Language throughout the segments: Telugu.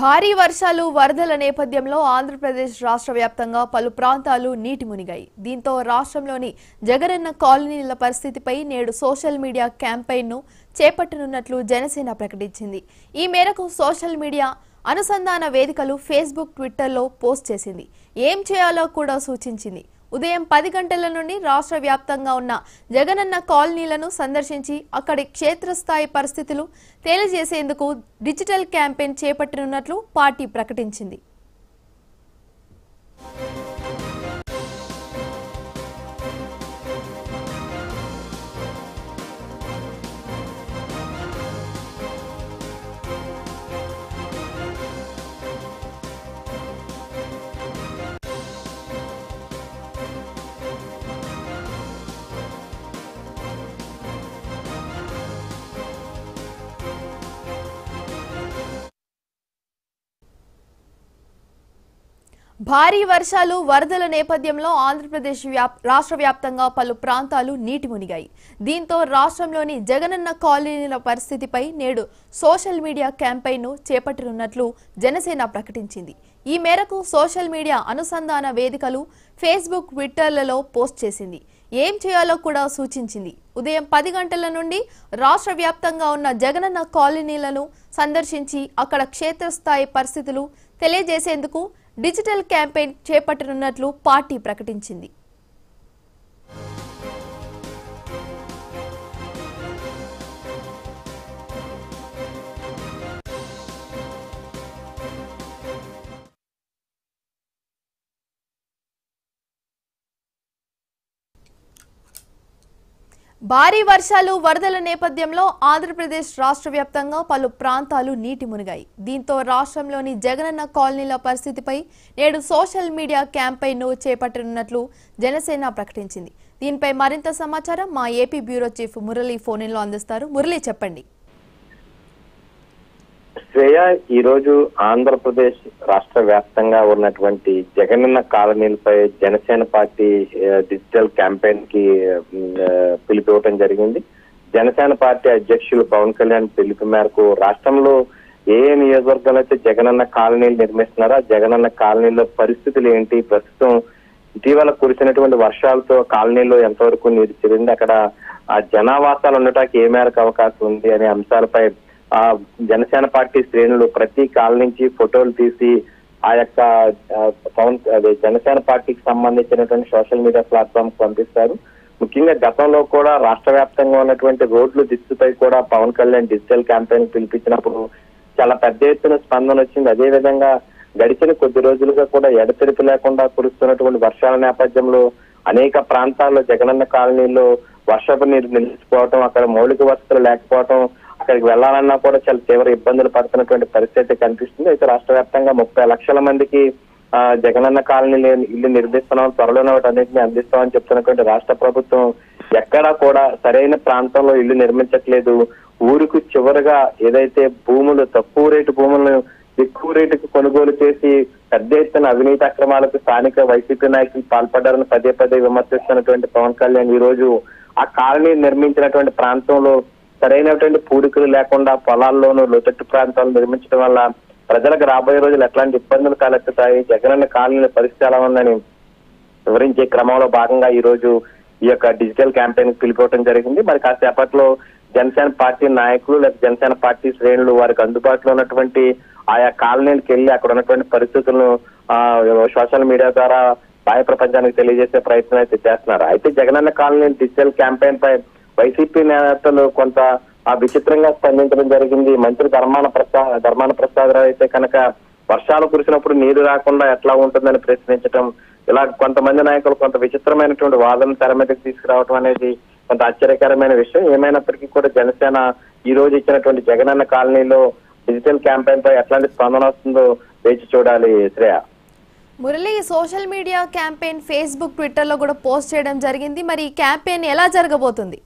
భారీ వర్షాలు వరదల నేపథ్యంలో ఆంధ్రప్రదేశ్ రాష్ట్ర వ్యాప్తంగా పలు ప్రాంతాలు నీటి మునిగాయి దీంతో రాష్ట్రంలోని జగనన్న కాలనీల పరిస్థితిపై నేడు సోషల్ మీడియా క్యాంపెయిన్ను చేపట్టనున్నట్లు జనసేన ప్రకటించింది ఈ మేరకు సోషల్ మీడియా అనుసంధాన వేదికలు ఫేస్బుక్ ట్విట్టర్లో పోస్ట్ చేసింది ఏం చేయాలో కూడా సూచించింది ఉదయం పది గంటల నుండి రాష్ట్ర వ్యాప్తంగా ఉన్న జగనన్న కాలనీలను సందర్శించి అక్కడి క్షేత్రస్థాయి పరిస్థితులు తెలియజేసేందుకు డిజిటల్ క్యాంపెయిన్ చేపట్టనున్నట్లు పార్టీ ప్రకటించింది భారీ వర్షాలు వరదల నేపథ్యంలో ఆంధ్రప్రదేశ్ వ్యాప్ రాష్ట్ర వ్యాప్తంగా పలు ప్రాంతాలు నీటి మునిగాయి దీంతో రాష్ట్రంలోని జగనన్న కాలనీల పరిస్థితిపై నేడు సోషల్ మీడియా క్యాంపెయిన్ను చేపట్టనున్నట్లు జనసేన ప్రకటించింది ఈ మేరకు సోషల్ మీడియా అనుసంధాన వేదికలు ఫేస్బుక్ ట్విట్టర్లలో పోస్ట్ చేసింది ఏం చేయాలో కూడా సూచించింది ఉదయం పది గంటల నుండి రాష్ట్ర వ్యాప్తంగా ఉన్న జగనన్న కాలనీలను సందర్శించి అక్కడ క్షేత్రస్థాయి పరిస్థితులు తెలియజేసేందుకు డిజిటల్ క్యాంపెయిన్ చేపట్టనున్నట్లు పార్టీ ప్రకటించింది భారీ వర్షాలు వరదల నేపథ్యంలో ఆంధ్రప్రదేశ్ రాష్ట్ర వ్యాప్తంగా పలు ప్రాంతాలు నీటి మునిగాయి దీంతో రాష్ట్రంలోని జగనన్న కాలనీల పరిస్థితిపై నేడు సోషల్ మీడియా క్యాంపెయిన్ను చేపట్టనున్నట్లు జనసేన ప్రకటించింది దీనిపై మరింత సమాచారం మా ఏపీ బ్యూరో చీఫ్ మురళీ ఫోన్లో అందిస్తారు మురళీ చెప్పండి శ్రేయ ఈ రోజు ఆంధ్రప్రదేశ్ రాష్ట్ర వ్యాప్తంగా ఉన్నటువంటి జగనన్న కాలనీలపై జనసేన పార్టీ ఆ, డిజిటల్ క్యాంపెయిన్ కి ఉమ్, ఆ, పిలిపివ్వటం జరిగింది జనసేన పార్టీ అధ్యక్షులు పవన్ కళ్యాణ్ పిలుపు మేరకు రాష్ట్రంలో ఏ ఏ నియోజకవర్గాలు అయితే జగనన్న కాలనీలు నిర్మిస్తున్నారో ఆ జగనన్న కాలనీలో పరిస్థితులు ఏంటి ప్రస్తుతం ఇటీవల కురిసినటువంటి వర్షాలతో కాలనీలో ఎంతవరకు నీరు చేరింది అక్కడ ఆ జనావాసాలు ఉండటానికి ఏ మేరకు అవకాశం ఉంది అనే అంశాలపై ఆ జనసేన పార్టీ శ్రేణులు ప్రతి కాలనీ నుంచి ఫోటోలు తీసి ఆ యొక్క ఆ, పవన్ అదే జనసేన పార్టీకి సంబంధించినటువంటి సోషల్ మీడియా ప్లాట్ఫామ్ పంపిస్తారు ముఖ్యంగా గతంలో కూడా రాష్ట్ర వ్యాప్తంగా ఉన్నటువంటి రోడ్లు దిస్తుపై కూడా పవన్ కళ్యాణ్ డిజిటల్ క్యాంపెయిన్ పిలిపించినప్పుడు చాలా పెద్ద ఎత్తున స్పందన వచ్చింది అదే విధంగా గడిచిన కొద్ది రోజులుగా కూడా ఎడతెరిపి లేకుండా కురుస్తున్నటువంటి వర్షాల నేపథ్యంలో అనేక ప్రాంతాల్లో జగనన్న కాలనీలో వర్షపు నీరు నిలిచిపోవటం అక్కడ మౌలిక వసతులు లేకపోవటం అక్కడికి వెళ్లాలన్నా కూడా చాలా తీవ్ర ఇబ్బందులు పడుతున్నటువంటి పరిస్థితి కనిపిస్తుంది అయితే రాష్ట్ర వ్యాప్తంగా ముప్పై లక్షల మందికి ఆ, జగనన్న కాలనీలు ఇల్లు నిర్మిస్తున్నాం త్వరలోనే వాటి అన్నింటినీ అందిస్తామని చెప్తున్నటువంటి రాష్ట్ర ప్రభుత్వం ఎక్కడా కూడా సరైన ప్రాంతంలో ఇల్లు నిర్మించట్లేదు ఊరికి చివరగా ఏదైతే భూములు తక్కువ రేటు భూములను ఎక్కువ రేటుకు కొనుగోలు చేసి పెద్ద ఎత్తున అవినీతి అక్రమాలకు స్థానిక వైసీపీ నాయకులు పాల్పడ్డారని పదే పదే విమర్శిస్తున్నటువంటి పవన్ కళ్యాణ్ ఈ రోజు ఆ కాలనీ నిర్మించినటువంటి ప్రాంతంలో సరైనటువంటి పూడికలు లేకుండా పొలాల్లోనూ లోతట్టు ప్రాంతాలు నిర్మించడం వల్ల ప్రజలకు రాబోయే రోజులు ఎట్లాంటి ఇబ్బందులు తలెత్తుతాయి జగనన్న కాలనీల పరిస్థితి ఎలా ఉందని వివరించే క్రమంలో భాగంగా ఈ రోజు ఈ యొక్క డిజిటల్ క్యాంపెయిన్ పిలిపోవడం జరిగింది మరి కాసేపట్లో జనసేన పార్టీ నాయకులు లేదా జనసేన పార్టీ శ్రేణులు వారికి అందుబాటులో ఉన్నటువంటి ఆయా కాలనీలకు వెళ్ళి అక్కడ ఉన్నటువంటి పరిస్థితులను ఆ, సోషల్ మీడియా ద్వారా బాహ్య ప్రపంచానికి తెలియజేసే ప్రయత్నం అయితే చేస్తున్నారు అయితే జగనన్న కాలనీ డిజిటల్ క్యాంపెయిన్ పై వైసీపీ నేతలు కొంత ఆ విచిత్రంగా స్పందించడం జరిగింది మంత్రి ధర్మాన ప్రసాద్ ధర్మాన ప్రసాదరావు అయితే కనుక వర్షాలు కురిసినప్పుడు నీరు రాకుండా ఎట్లా ఉంటుందని ప్రశ్నించడం ఇలా కొంతమంది నాయకులు కొంత విచిత్రమైనటువంటి వాదన తెర మీదకి తీసుకురావడం అనేది కొంత ఆశ్చర్యకరమైన విషయం ఏమైనప్పటికీ కూడా జనసేన ఈ రోజు ఇచ్చినటువంటి జగనన్న కాలనీలో డిజిటల్ క్యాంపెయిన్ పై ఎట్లాంటి స్పందన వస్తుందో వేచి చూడాలి Shreya Murali social media campaign Facebook ట్విట్టర్లో కూడా పోస్ట్ చేయడం జరిగింది మరి ఈ క్యాంపెయిన్ ఎలా జరగబోతుంది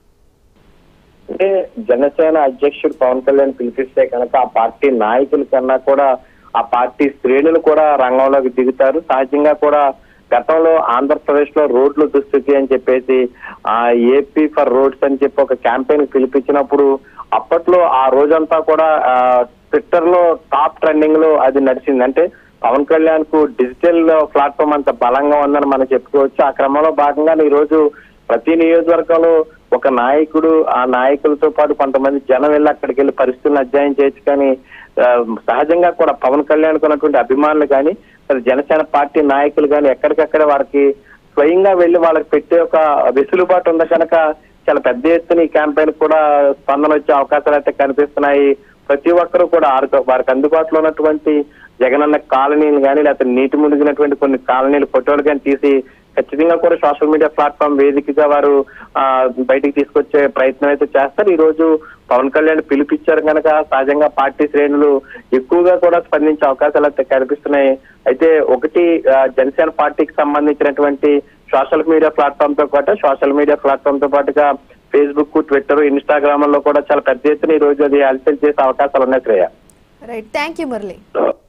అంటే జనసేన అధ్యక్షుడు పవన్ కళ్యాణ్ పిలిపిస్తే కనుక ఆ పార్టీ నాయకుల కన్నా కూడా ఆ పార్టీ శ్రేణులు కూడా రంగంలోకి దిగుతారు సహజంగా కూడా గతంలో ఆంధ్రప్రదేశ్ లో రోడ్లు దుస్థితి అని చెప్పేసి ఆ ఏపీ ఫర్ రోడ్స్ అని చెప్పి ఒక క్యాంపెయిన్ పిలిపించినప్పుడు అప్పట్లో ఆ రోజంతా కూడా ఆ, ట్విట్టర్ లో టాప్ ట్రెండింగ్ లో అది నడిచింది అంటే పవన్ కళ్యాణ్ కు డిజిటల్ ప్లాట్ఫామ్ అంత బలంగా ఉందని మనం చెప్పుకోవచ్చు ఆ క్రమంలో భాగంగా ఈ రోజు ప్రతి నియోజకవర్గంలో ఒక నాయకుడు ఆ నాయకులతో పాటు కొంతమంది జనం వెళ్ళి అక్కడికి వెళ్ళి పరిస్థితులను అధ్యయనం చేయొచ్చు కానీ ఆ, సహజంగా కూడా పవన్ కళ్యాణ్ ఉన్నటువంటి అభిమానులు కానీ మరి జనసేన పార్టీ నాయకులు కానీ ఎక్కడికక్కడ వారికి స్వయంగా వెళ్లి వాళ్ళకి పెట్టే ఒక వెసులుబాటు ఉంది కనుక చాలా పెద్ద ఎత్తున ఈ క్యాంపెయిన్ కూడా స్పందన వచ్చే అవకాశాలు అయితే కనిపిస్తున్నాయి ప్రతి ఒక్కరూ కూడా ఆరు- వారికి అందుబాటులో ఉన్నటువంటి జగనన్న కాలనీలు కానీ లేకపోతే నీటి మునిగినటువంటి కొన్ని కాలనీలు ఫోటోలు కానీ తీసి ఖచ్చితంగా కూడా సోషల్ మీడియా ప్లాట్ఫామ్ వేదికగా వారు ఆ, బయటికి తీసుకొచ్చే ప్రయత్నం అయితే చేస్తారు ఈ రోజు పవన్ కళ్యాణ్ పిలిపించారు కనుక సహజంగా పార్టీ శ్రేణులు ఎక్కువగా కూడా స్పందించే అవకాశాలు అయితే కనిపిస్తున్నాయి అయితే ఒకటి ఆ, జనసేన పార్టీకి సంబంధించినటువంటి సోషల్ మీడియా ప్లాట్ఫామ్ తో పాటు సోషల్ మీడియా ప్లాట్ఫామ్ తో పాటుగా ఫేస్బుక్ ట్విట్టర్ ఇన్స్టాగ్రామ్ లో కూడా చాలా పెద్ద ఎత్తున ఈ రోజు అది హల్చల్ చేసే అవకాశాలు ఉన్నాయి Shreya right thank you Murali